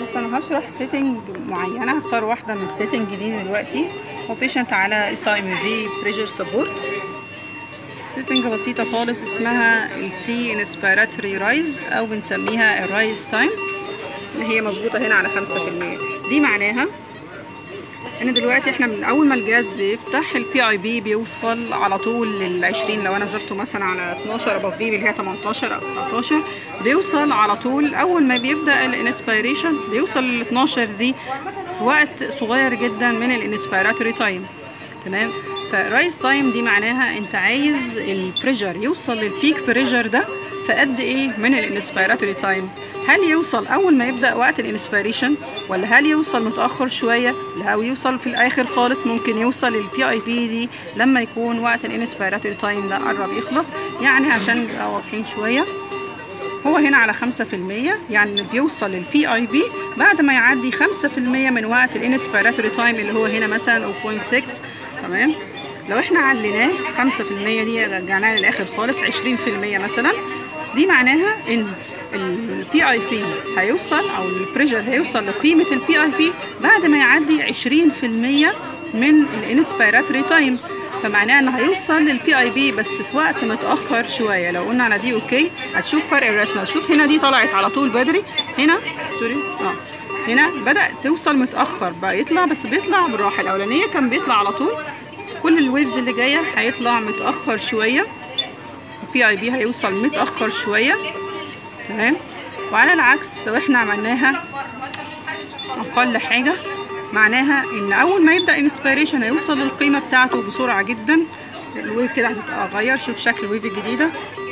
بص انا هشرح سيتنج معينه هختار واحده من السيتنج دي دلوقتي هو بيشنت على اس اي ام في بريشر سبورت سيتنج بسيطه خالص اسمها التي انسبيراتوري رايز او بنسميها الرايز تايم اللي هي مظبوطه هنا على 5% دي معناها ان دلوقتي احنا من اول ما الجهاز بيفتح البي اي بي بيوصل على طول لل 20 لو انا ظبطه مثلا على 12 ابو بي اللي هي 18 او 19 بيوصل على طول اول ما بيبدا الانسبيريشن بيوصل لل 12 دي في وقت صغير جدا من الانسبيراتوري تايم تمام فرايز تايم دي معناها انت عايز البريشر يوصل للبيك بريشر ده في قد ايه من الانسبيراتوري تايم هل يوصل اول ما يبدا وقت الانسبيريشن ولا هل يوصل متاخر شويه او يوصل في الاخر خالص ممكن يوصل للبي اي بي دي لما يكون وقت الانسبيراتوري تايم ده قرب يخلص يعني عشان نبقى واضحين شويه هو هنا على 5% يعني بيوصل للبي اي بي بعد ما يعدي 5% من وقت الانسبيراتوري تايم اللي هو هنا مثلا 0.6 تمام لو احنا عليناه 5% دي رجعناها للاخر خالص 20% مثلا دي معناها ان البي اي بي هيوصل او البريشر هيوصل لقيمه البي اي بي بعد ما يعدي 20% من الانسبيراتوري تايم فمعناه انه هيوصل للبي اي بي بس في وقت متاخر شويه لو قلنا على دي اوكي هتشوف فرق الرسمه شوف هنا دي طلعت على طول بدري هنا سوري اه هنا بدا توصل متاخر بقى يطلع بس بيطلع بالراحه الاولانيه كان بيطلع على طول كل الويفز اللي جايه هيطلع متاخر شويه البي اي بي هيوصل متاخر شويه تمام وعلى العكس لو احنا عملناها اقل حاجه معناها ان اول ما يبدا انسبيريشن هيوصل للقيمه بتاعته بسرعه جدا الويف كده هتتغير شوف شكل الويف الجديده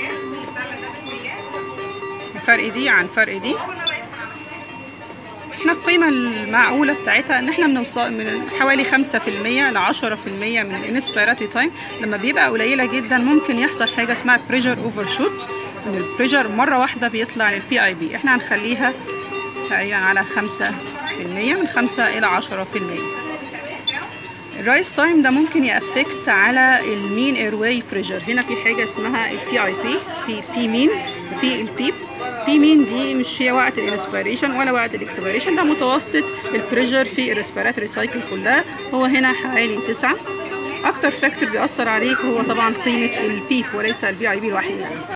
الفرق دي عن فرق دي احنا القيمة المعقولة بتاعتها ان احنا بنوصل من حوالي خمسة في المية لعشرة في المية من الانسبيراتي تايم لما بيبقى قليلة جدا ممكن يحصل حاجة اسمها بريشر اوفر شوت ان البريشر مرة واحدة بيطلع للبي اي بي احنا هنخليها تقريبا على خمسة في المية من خمسة الى عشرة في المية الرايس تايم ده ممكن يأفكت على المين ايرواي بريشر هنا في حاجة اسمها البي اي بي في بي مين وفي البيب بي مين دي مش هي وقت الانسبيريشن ولا وقت الاكسبيريشن ده متوسط البريشر في الريسبيراتوري سايكل كلها هو هنا حوالي تسعة اكتر فاكتور بيأثر عليك هو طبعا قيمة البيب وليس البي اي بي الوحيد